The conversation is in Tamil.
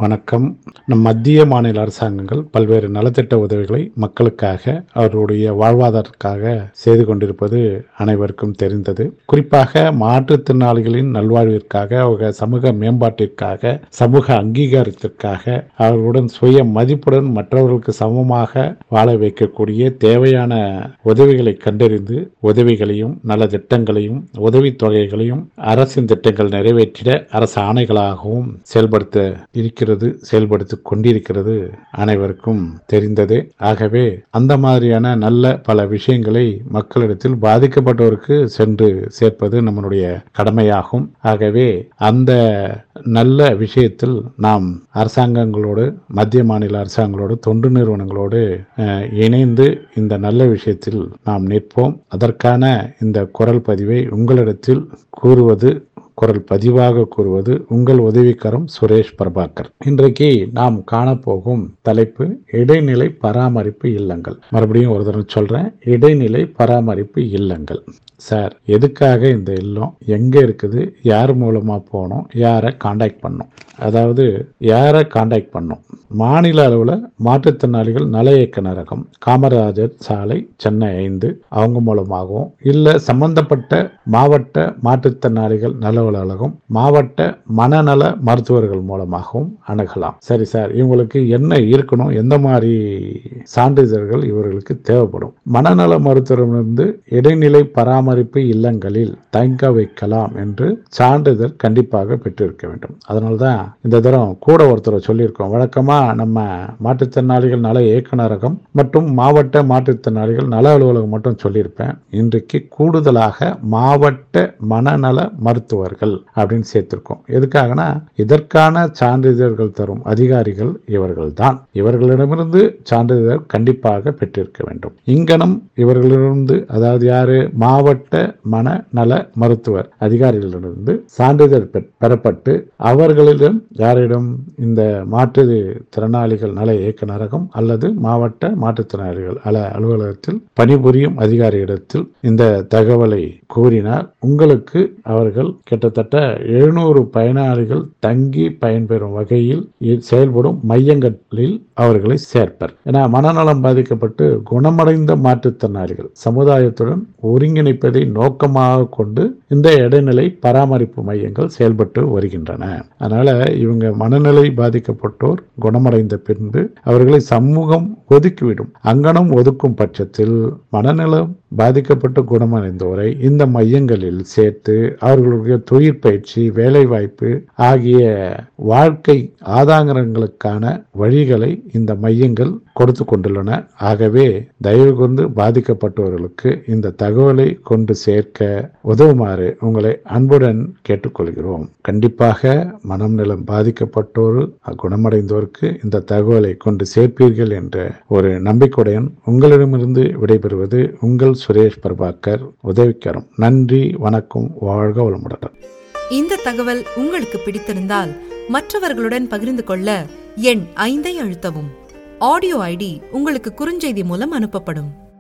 வணக்கம் நம் மத்திய மாநில அரசாங்கங்கள் பல்வேறு நலத்திட்ட உதவிகளை மக்களுக்காக அவர்களுடைய வாழ்வாதாரத்திற்காக செய்து கொண்டிருப்பது அனைவருக்கும் தெரிந்தது குறிப்பாக மாற்றுத்திறனாளிகளின் நல்வாழ்விற்காக அவங்க சமூக மேம்பாட்டிற்காக சமூக அங்கீகாரத்திற்காக அவர்களுடன் சுய மதிப்புடன் மற்றவர்களுக்கு சமமாக வாழ வைக்கக்கூடிய தேவையான உதவிகளை கண்டறிந்து உதவிகளையும் நல திட்டங்களையும் உதவித் தொகைகளையும் அரசின் திட்டங்கள் நிறைவேற்றிட அரசு ஆணைகளாகவும் செயல்படுத்த இருக்கிறது செயல்படுத்திக் கொண்டிருக்கிறது அனைவருக்கும் தெரிந்ததே ஆகவே அந்த மாதிரியான நல்ல பல விஷயங்களை மக்களிடத்தில் பாதிக்கப்பட்டோருக்கு சென்று சேர்ப்பது நம்மளுடைய கடமையாகும் ஆகவே அந்த நல்ல விஷயத்தில் நாம் அரசாங்கங்களோடு மத்திய மாநில அரசாங்கங்களோடு தொண்டு நிறுவனங்களோடு அஹ், இணைந்து இந்த நல்ல விஷயத்தில் நாம் நிற்போம் அதற்கான இந்த குரல் பதிவை உங்களிடத்தில் கூறுவது குரல் பதிவாக கூறுவது உங்கள் உதவிக்கரம் சுரேஷ் பிரபாகர் இன்றைக்கு நாம் காணப்போகும் தலைப்பு இடைநிலை பராமரிப்பு இல்லங்கள் மறுபடியும் ஒரு தடவை சொல்றேன் இடைநிலை பராமரிப்பு இல்லங்கள் சார் எதுக்காக இந்த இல்லம் எங்க இருக்குது யார் மூலமா போகணும் யாரை காண்டாக்ட் பண்ணும் அதாவது யாரை காண்டாக்ட் பண்ணும் மாநில அளவில் மாற்றுத்திறனாளிகள் நல இயக்குநரகம் காமராஜர் சாலை சென்னை ஐந்து அவங்க மூலமாகவும் இல்லை சம்பந்தப்பட்ட மாவட்ட மாற்றுத்திறனாளிகள் நல அலுவலகம் மாவட்ட மனநல மருத்துவர்கள் மூலமாகவும் அணுகலாம் சரி சார் இவங்களுக்கு என்ன இருக்கணும் எந்த மாதிரி சான்றிதழ்கள் இவர்களுக்கு தேவைப்படும் மனநல மருத்துவரிடமிருந்து இடைநிலை பராமரிப்பு இல்லங்களில் தங்க வைக்கலாம் என்று சான்றிதழ் கண்டிப்பாக பெற்றிருக்க வேண்டும் அதனால தான் இந்த தரம் கூட ஒருத்தரை சொல்லியிருக்கோம் வழக்கமா நம்ம மாற்றுத்திறனாளிகள் நல இயக்குநரகம் மற்றும் மாவட்ட மாற்றுத்திறனாளிகள் நல அலுவலகம் மட்டும் சொல்லியிருப்பேன் இன்றைக்கு கூடுதலாக மாவட்ட மனநல மருத்துவர்கள் அப்படின்னு சேர்த்திருக்கோம் எதுக்காகனா இதற்கான சான்றிதழ்கள் தரும் அதிகாரிகள் இவர்கள்தான் இவர்களிடமிருந்து சான்றிதழ் கண்டிப்பாக பெற்றிருக்க வேண்டும் இங்கனம் இவர்களிடமிருந்து அதாவது யாரு மாவட்ட மனநல மருத்துவர் அதிகாரிகளிடமிருந்து சான்றிதழ் பெ- பெறப்பட்டு அவர்களிடம் யாரிடம் இந்த மாற்று திறனாளிகள் நல இயக்குநரகம் அல்லது மாவட்ட மாற்றுத்திறனாளிகள் அல அலுவலகத்தில் பணிபுரியும் அதிகாரியிடத்தில் இந்த தகவலை கூறினார் உங்களுக்கு அவர்கள் கிட்டத்தட்ட எழுநூறு பயனாளிகள் தங்கி பயன்பெறும் வகையில் இ- செயல்படும் மையங்களில் அவர்களை சேர்ப்பர் ஏன்னா மனநலம் பாதிக்கப்பட்டு குணமடைந்த மாற்றுத்திறனாளிகள் சமுதாயத்துடன் ஒருங்கிணைப்பதை நோக்கமாக கொண்டு இந்த இடைநிலை பராமரிப்பு மையங்கள் செயல்பட்டு வருகின்றன அதனால இவங்க மனநிலை பாதிக்கப்பட்டோர் குணமடைந்த பின்பு அவர்களை சமூகம் ஒதுக்கிவிடும் அங்கனம் ஒதுக்கும் பட்சத்தில் மனநலம் பாதிக்கப்பட்டு குணமடைந்தோரை இந்த மையங்களில் சேர்த்து அவர்களுடைய தொழிற் பயிற்சி வேலைவாய்ப்பு ஆகிய வாழ்க்கை ஆதாரங்களுக்கான வழிகளை இந்த மையங்கள் கொடுத்து கொண்டுள்ளன ஆகவே தயவு கொண்டு பாதிக்கப்பட்டவர்களுக்கு இந்த தகவலை கொண்டு சேர்க்க உதவுமாறு உங்களை அன்புடன் கேட்டுக்கொள்கிறோம் கண்டிப்பாக மனம் நலம் பாதிக்கப்பட்டோர் குணமடைந்தோருக்கு இந்த தகவலை கொண்டு சேர்ப்பீர்கள் என்ற ஒரு நம்பிக்கையுடன் உங்களிடமிருந்து விடைபெறுவது உங்கள் சுரேஷ் பிரபாகர் உதவிக்கரம் நன்றி வணக்கம் வாழ்க வளமுடன் இந்த தகவல் உங்களுக்கு பிடித்திருந்தால் மற்றவர்களுடன் பகிர்ந்து கொள்ள எண் ஐந்தை அழுத்தவும் ஆடியோ ஐடி உங்களுக்கு குறுஞ்செய்தி மூலம் அனுப்பப்படும்